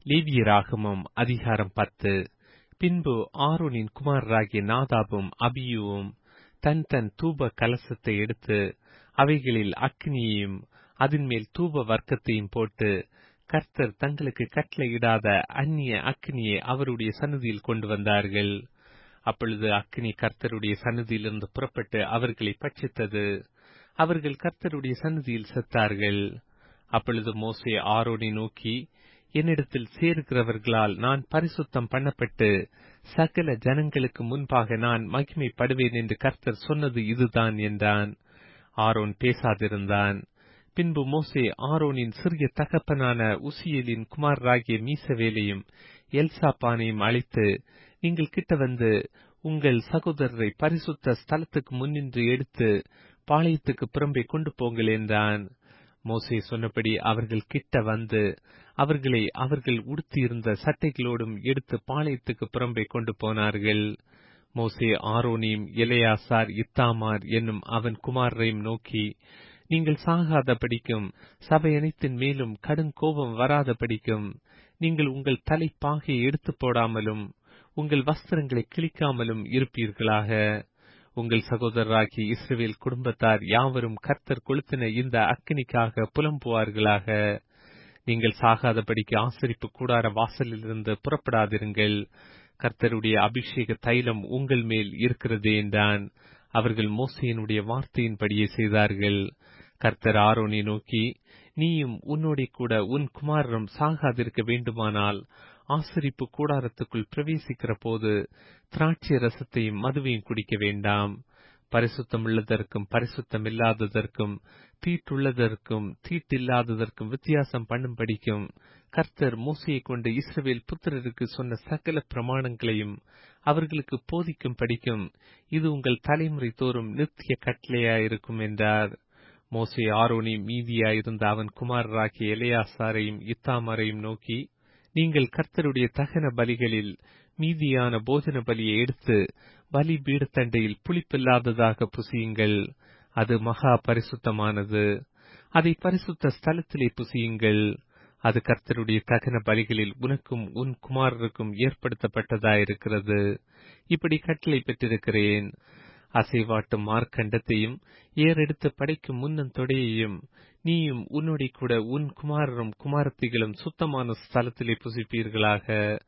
லேவியராகமம் அதிகாரம் பத்து பின்பு ஆரோனின் குமாரராகிய நாதாபும் அபியூவும் தன் தன் தூப கலசத்தை எடுத்து அவைகளில் அக்கினியையும் அதின்மேல் தூப வர்க்கத்தையும் போட்டு கர்த்தர் தங்களுக்கு கட்டளையிடாத அந்நிய அக்கினியை அவருடைய சன்னதியில் கொண்டு வந்தார்கள் அப்பொழுது அக்கினி கர்த்தருடைய சன்னதியிலிருந்து புறப்பட்டு அவர்களை பட்சித்தது அவர்கள் கர்த்தருடைய சன்னதியில் செத்தார்கள் அப்பொழுது மோசே ஆரோனை நோக்கி என்னிடத்தில் சேருகிறவர்களால் நான் பரிசுத்தம் பண்ணப்பட்டு சகல ஜனங்களுக்கு முன்பாக நான் மகிமைப்படுவேன் என்று கர்த்தர் சொன்னது இதுதான் என்றான் ஆரோன் பேசாதிருந்தான் பின்பு மோசே ஆரோனின் சிறிய தகப்பனான உசியலின் குமாரராகிய மீசவேலையும் எல்சாப்பானையும் அழைத்து நீங்கள் கிட்ட வந்து உங்கள் சகோதரரை பரிசுத்த ஸ்தலத்துக்கு முன்னின்று எடுத்து பாளையத்துக்கு புறம்பே கொண்டு போங்கள் என்றான் மோசே சொன்னபடி அவர்கள் கிட்ட வந்து அவர்களை அவர்கள் உடுத்தியிருந்த சட்டைகளோடும் எடுத்து பாளையத்துக்கு புறம்பே கொண்டு போனார்கள் மோசே ஆரோனியும் எலையாசார் இத்தாமார் என்னும் அவன் குமாரரையும் நோக்கி நீங்கள் சாகாத படிக்கும் சபை அனைத்தின் மேலும் கடும் கோபம் வராத படிக்கும் நீங்கள் உங்கள் தலைப்பாகையை எடுத்து போடாமலும் உங்கள் வஸ்திரங்களை கிழிக்காமலும் இருப்பீர்களாக உங்கள் சகோதரராகிய இஸ்ரேல் குடும்பத்தார் யாவரும் கர்த்தர் கொளுத்தின இந்த அக்கினிக்காக புலம்புவார்களாக நீங்கள் சாகாதபடிக்கு ஆசரிப்பு கூடார வாசலிலிருந்து புறப்படாதிருங்கள் கர்த்தருடைய அபிஷேக தைலம் உங்கள் மேல் இருக்கிறது என்றான் அவர்கள் மோசையினுடைய வார்த்தையின்படியே செய்தார்கள் கர்த்தர் ஆரோனை நோக்கி நீயும் உன்னோட கூட உன் குமாரரும் சாகாதிருக்க வேண்டுமானால் ஆசரிப்பு கூடாரத்துக்குள் பிரவேசிக்கிற போது திராட்சை ரசத்தையும் மதுவையும் குடிக்க வேண்டாம் பரிசுத்தம் உள்ளதற்கும் பரிசுத்தம் இல்லாததற்கும் தீட்டுள்ளதற்கும் தீட்டில்லாததற்கும் வித்தியாசம் பண்ணும்படிக்கும் கர்த்தர் மோசையை கொண்டு இஸ்ரவேல் புத்திரருக்கு சொன்ன சகல பிரமாணங்களையும் அவர்களுக்கு போதிக்கும் படிக்கும் இது உங்கள் தலைமுறை தோறும் நித்திய கட்டளையாயிருக்கும் என்றார் மோசே ஆரோனி மீதியாயிருந்த அவன் குமாரராகிய எலையாசாரையும் இத்தாமரையும் நோக்கி நீங்கள் கர்த்தருடைய தகன பலிகளில் மீதியான போஜன பலியை எடுத்து பலி பீடத்தண்டையில் புளிப்பில்லாததாக புசியுங்கள் அது மகா பரிசுத்தமானது அதை பரிசுத்த ஸ்தலத்திலே புசியுங்கள் அது கர்த்தருடைய தகன பலிகளில் உனக்கும் உன் குமாரருக்கும் ஏற்படுத்தப்பட்டதாயிருக்கிறது இப்படி கட்டளை பெற்றிருக்கிறேன் அசைவாட்டும் மார்க்கண்டத்தையும் ஏறெடுத்து படைக்கும் முன்னன் தொடையையும் நீயும் உன்னோட கூட உன் குமாரரும் குமாரத்திகளும் சுத்தமான ஸ்தலத்திலே புசிப்பீர்களாக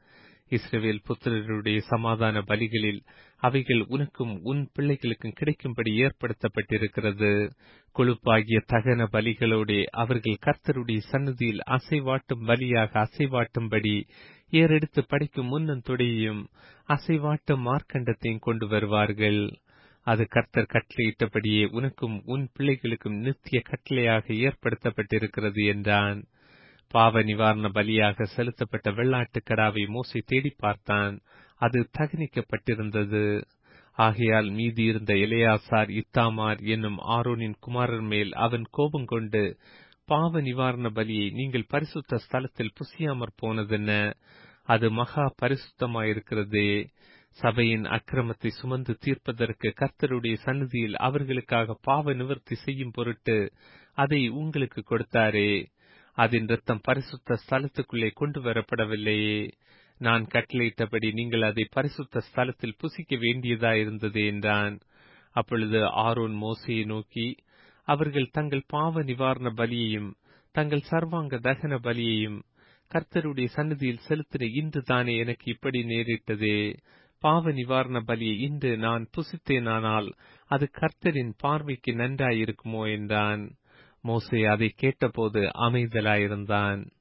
இஸ்ரேல் புத்திரருடைய சமாதான பலிகளில் அவைகள் உனக்கும் உன் பிள்ளைகளுக்கும் கிடைக்கும்படி ஏற்படுத்தப்பட்டிருக்கிறது கொழுப்பாகிய தகன பலிகளோட அவர்கள் கர்த்தருடைய சன்னதியில் அசைவாட்டும் பலியாக அசைவாட்டும்படி ஏறெடுத்து படைக்கும் முன்னன் தொடையையும் அசைவாட்டும் மார்க்கண்டத்தையும் கொண்டு வருவார்கள் அது கர்த்தர் கட்டளையிட்டபடியே உனக்கும் உன் பிள்ளைகளுக்கும் நித்திய கட்டளையாக ஏற்படுத்தப்பட்டிருக்கிறது என்றான் பாவ நிவாரண பலியாக செலுத்தப்பட்ட வெள்ளாட்டுக்கடாவை மோசை தேடி பார்த்தான் அது தகனிக்கப்பட்டிருந்தது ஆகையால் மீதி இருந்த இளையாசார் இத்தாமார் என்னும் ஆரோனின் குமாரர் மேல் அவன் கோபம் கொண்டு பாவ நிவாரண பலியை நீங்கள் பரிசுத்த ஸ்தலத்தில் புசியாமற் போனதென்ன அது மகா பரிசுத்தமாயிருக்கிறதே சபையின் அக்கிரமத்தை சுமந்து தீர்ப்பதற்கு கர்த்தருடைய சன்னதியில் அவர்களுக்காக பாவ நிவர்த்தி செய்யும் பொருட்டு அதை உங்களுக்கு கொடுத்தாரே அதன் ரத்தம் பரிசுத்த ஸ்தலத்துக்குள்ளே கொண்டு வரப்படவில்லையே நான் கட்டளையிட்டபடி நீங்கள் அதை பரிசுத்த ஸ்தலத்தில் புசிக்க வேண்டியதாயிருந்தது என்றான் அப்பொழுது ஆரோன் மோசையை நோக்கி அவர்கள் தங்கள் பாவ நிவாரண பலியையும் தங்கள் சர்வாங்க தகன பலியையும் கர்த்தருடைய சன்னதியில் செலுத்தின இன்று தானே எனக்கு இப்படி நேரிட்டதே பாவ நிவாரண பலியை இன்று நான் புசித்தேனானால் அது கர்த்தரின் பார்வைக்கு நன்றாயிருக்குமோ என்றான் மோசே அதை கேட்டபோது அமைதலாயிருந்தான்